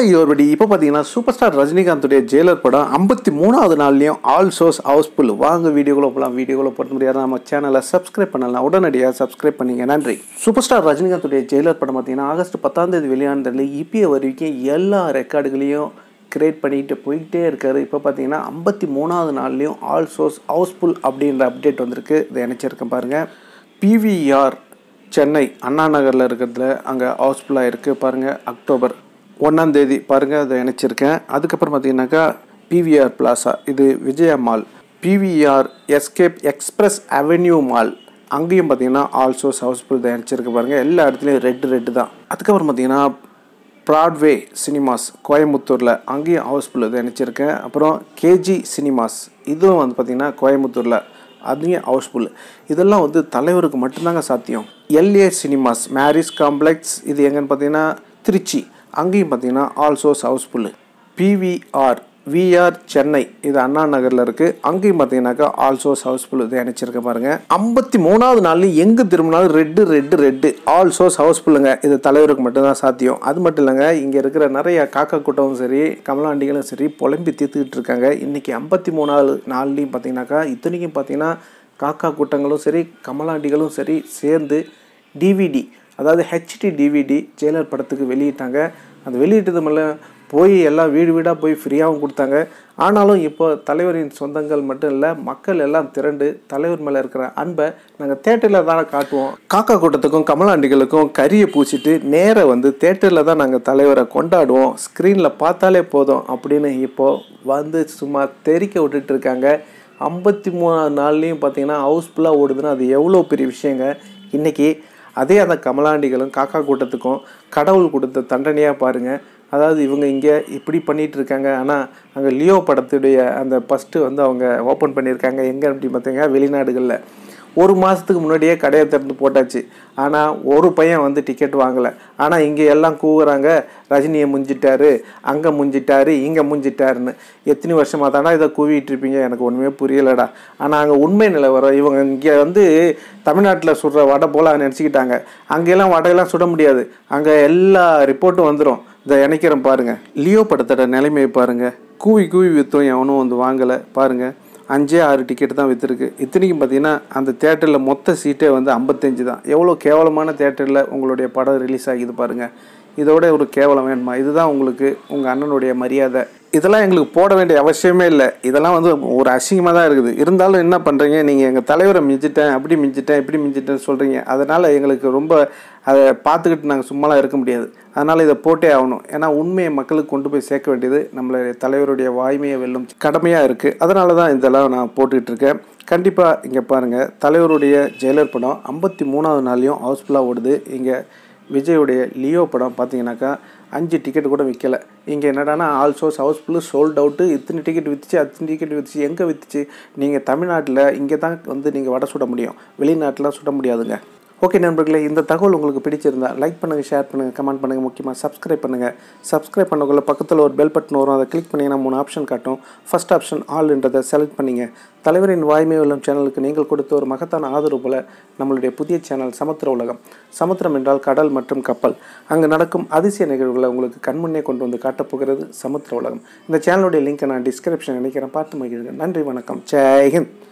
hi யோர்படி இப்போ பார்த்தீங்கன்னா super star ரஜினிகாந்துடைய Jailer படம் ஐம்பத்தி மூணாவது நாள்லையும் ஆல் ஷோஸ் ஹவுஸ்ஃபுல் வாங்க வீடியோக்குள்ள போகலாம் வீடியோக்குள்ள போட முடியாது நம்ம சேனலை சப்ஸ்கிரைப் பண்ணலாம் உடனடியாக சப்ஸ்கிரைப் பண்ணிங்க நன்றி சூப்பர் ஸ்டார் ரஜினிகாந்துடைய ஜெயிலர் படம் பார்த்தீங்கன்னா ஆகஸ்ட் பத்தாம் தேதி வெளியானதில் இப்போ வரைக்கும் எல்லா ரெக்கார்டுகளையும் கிரியேட் பண்ணிட்டு போயிட்டே இருக்காரு இப்போ பார்த்தீங்கன்னா ஐம்பத்தி மூணாவது நாள்லையும் ஆல் ஷோஸ் ஹவுஸ்ஃபுல் அப்படின்ற அப்டேட் வந்திருக்கு இதை நினச்சிருக்கேன் பாருங்கள் பிவிஆர் சென்னை அண்ணா நகரில் இருக்கிறதுல அங்கே ஹவுஸ்ஃபுல்லாக இருக்குது பாருங்கள் அக்டோபர் ஒன்றாம் தேதி பாருங்கள் அதை இணைச்சிருக்கேன் அதுக்கப்புறம் பார்த்தீங்கன்னாக்கா பிவிஆர் பிளாசா இது Vijaya Mall PVR Escape Express Avenue Mall அங்கேயும் பார்த்தீங்கன்னா ஆல்சோஸ் ஹவுஸ்ஃபுல் இதை இணைச்சிருக்கு பாருங்கள் எல்லா இடத்துலையும் ரெட்டு ரெட்டு தான் அதுக்கப்புறம் பார்த்தீங்கன்னா ப்ராட்வே சினிமாஸ் கோயம்புத்தூரில் அங்கேயும் ஹவுஸ்ஃபுல் இதை நினச்சிருக்கேன் அப்புறம் கேஜி சினிமாஸ் இதுவும் வந்து பார்த்திங்கன்னா கோயம்புத்தூரில் அதையும் ஹவுஸ்ஃபுல் இதெல்லாம் வந்து தலைவருக்கு மட்டும்தாங்க சாத்தியம் எல்ஏ சினிமாஸ் மேரிஸ் காம்ப்ளெக்ஸ் இது எங்கன்னு பார்த்தீங்கன்னா திருச்சி அங்கேயும் பார்த்தீங்கன்னா all shows housefull PVR VR Chennai இது அண்ணா நகரில் இருக்குது அங்கேயும் பார்த்தீங்கன்னாக்கா ஆல்சோஸ் ஹவுஸ்ஃபுல் இது இணைச்சிருக்க பாருங்கள் ஐம்பத்தி மூணாவது நாள்லையும் எங்கே திரும்பினாலும் ரெட்டு ரெட்டு ரெட்டு ஆல் சோர்ஸ் ஹவுஸ்ஃபுல்லுங்க இது தலைவருக்கு மட்டும்தான் சாத்தியம் அது மட்டும் இல்லைங்க இங்கே இருக்கிற நிறைய காக்கா கூட்டமும் சரி கமலாண்டிகளும் சரி புலம்பி தீர்த்துக்கிட்டு இருக்காங்க இன்றைக்கி ஐம்பத்தி மூணாவது நாள்லையும் பார்த்தீங்கன்னாக்கா இத்தனைக்கும் பார்த்தீங்கன்னா காக்கா கூட்டங்களும் சரி கமலாண்டிகளும் சரி சேர்ந்து டிவிடி அதாவது ஹெச்டி டிவிடி ஜெயிலர் படத்துக்கு வெளியிட்டாங்க அது வெளியிட்டது மேலே போய் எல்லாம் வீடு வீடாக போய் ஃப்ரீயாகவும் கொடுத்தாங்க ஆனாலும் இப்போ தலைவரின் சொந்தங்கள் மட்டும் இல்லை மக்கள் எல்லாம் திரண்டு தலைவர் மேலே இருக்கிற அன்பை நாங்கள் தேட்டரில் தானே காட்டுவோம் காக்கா கூட்டத்துக்கும் கமலாண்டிகளுக்கும் கரியை பூசிட்டு நேராக வந்து தேட்டரில் தான் நாங்கள் தலைவரை கொண்டாடுவோம் ஸ்க்ரீனில் பார்த்தாலே போதும் அப்படின்னு இப்போது வந்து சும்மா தெறிக்க விட்டுட்டு இருக்காங்க ஐம்பத்தி மூணாவது நாள்லேயும் பார்த்தீங்கன்னா ஹவுஸ்ஃபுல்லாக ஓடுதுன்னா அது எவ்வளோ பெரிய விஷயங்க இன்றைக்கி அதே அந்த கமலாண்டிகளும் காக்கா கூட்டத்துக்கும் கடவுள் கொடுத்த தண்டனையாக பாருங்கள் அதாவது இவங்க இங்கே இப்படி பண்ணிகிட்டு இருக்காங்க ஆனால் அங்கே லியோ படத்துடைய அந்த ஃபஸ்ட்டு வந்து அவங்க ஓப்பன் பண்ணியிருக்காங்க எங்கே அப்படி பார்த்தீங்க வெளிநாடுகளில் ஒரு மாதத்துக்கு முன்னாடியே கடையை திறந்து போட்டாச்சு ஆனால் ஒரு பையன் வந்து டிக்கெட் வாங்கலை ஆனால் இங்கே எல்லாம் கூவுறாங்க ரஜினியை முஞ்சிட்டாரு அங்கே முஞ்சிட்டாரு இங்கே முஞ்சிட்டாருன்னு எத்தனை வருஷமாக தானே இதை கூவிட்டு இருப்பீங்க எனக்கு ஒன்றுமே புரியலடா ஆனால் அங்கே உண்மை நிலவரம் இவங்க இங்கே வந்து தமிழ்நாட்டில் சுடுற வடை போல் நினச்சிக்கிட்டாங்க அங்கெல்லாம் வடையெல்லாம் சுட முடியாது அங்கே எல்லா ரிப்போர்ட்டும் வந்துடும் இதை இணைக்கிறேன் பாருங்கள் லியோ படத்தோட நிலைமையை பாருங்கள் கூவி கூவி விற்றோம் எவனும் வந்து வாங்கலை பாருங்கள் அஞ்சே ஆறு டிக்கெட் தான் விற்றுருக்கு இத்தனைக்கும் பார்த்தீங்கன்னா அந்த தேட்டரில் மொத்த சீட்டே வந்து ஐம்பத்தஞ்சு தான் எவ்வளோ கேவலமான தேட்டரில் உங்களுடைய படம் ரிலீஸ் ஆகிது பாருங்கள் இதோட ஒரு கேவலம் வேணுமா இதுதான் உங்களுக்கு உங்கள் அண்ணனுடைய மரியாதை இதெல்லாம் எங்களுக்கு போட வேண்டிய அவசியமே இல்லை இதெல்லாம் வந்து ஒரு அசிங்கமாக தான் இருக்குது இருந்தாலும் என்ன பண்ணுறீங்க நீங்கள் எங்கள் தலைவரை மிஞ்சிட்டேன் அப்படி மிஞ்சிட்டேன் இப்படி மிஞ்சிட்டேன்னு சொல்கிறீங்க அதனால் எங்களுக்கு ரொம்ப அதை பார்த்துக்கிட்டு நாங்கள் சும்மாலாம் இருக்க முடியாது அதனால் இதை போட்டே ஆகணும் ஏன்னா உண்மையை மக்களுக்கு கொண்டு போய் சேர்க்க வேண்டியது நம்மளுடைய தலைவருடைய வாய்மையை வெல்லும் கடமையாக இருக்குது அதனால தான் இதெல்லாம் நான் போட்டுக்கிட்டு இருக்கேன் கண்டிப்பாக இங்கே பாருங்கள் தலைவருடைய ஜெயிலர் படம் ஐம்பத்தி மூணாவது நாள்லையும் ஹவுஸ்ஃபுல்லாக ஓடுது இங்கே விஜயுடைய லியோ படம் பார்த்தீங்கன்னாக்கா அஞ்சு டிக்கெட் கூட விற்கலை இங்கே என்னடானா all shows housefull sold out இத்தனை டிக்கெட் விற்றுச்சு அத்தனை டிக்கெட் விற்றுச்சு எங்கே விற்றுச்சு நீங்கள் தமிழ்நாட்டில் இங்கே தான் வந்து நீங்கள் வடை சுட முடியும் வெளிநாட்டில் சுட முடியாதுங்க ஓகே நண்பர்களே இந்த தகவல் உங்களுக்கு பிடிச்சிருந்தா லைக் பண்ணுங்கள் ஷேர் பண்ணுங்கள் கமெண்ட் பண்ணுங்கள் முக்கியமாக சப்ஸ்கிரைப் பண்ணுங்கள் சப்ஸ்கிரைப் பண்ணக்குள்ள பக்கத்தில் ஒரு பெல் பட்டன் வரும் அதை கிளிக் பண்ணிங்கன்னா மூணு ஆப்ஷன் காட்டும் ஃபஸ்ட் ஆப்ஷன் ஆல்ன்றதை செலக்ட் பண்ணிங்க தலைவரின் வாய்மை உள்ளம் சேனலுக்கு நீங்கள் கொடுத்த ஒரு மகத்தான ஆதரவு போல நம்மளுடைய புதிய சேனல் சமுத்திர உலகம் சமுத்திரம் என்றால் கடல் மற்றும் கப்பல் அங்கு நடக்கும் அதிசய நிகழ்வுகளை உங்களுக்கு கண்முன்னே கொண்டு வந்து காட்டப்போகிறது சமுத்திர உலகம் இந்த சேனலுடைய லிங்க்கை நான் டிஸ்கிரிப்ஷன் நினைக்கிறேன் பார்த்து மகிழ்கிறேன் நன்றி வணக்கம் ஜெய்ஹிந்த்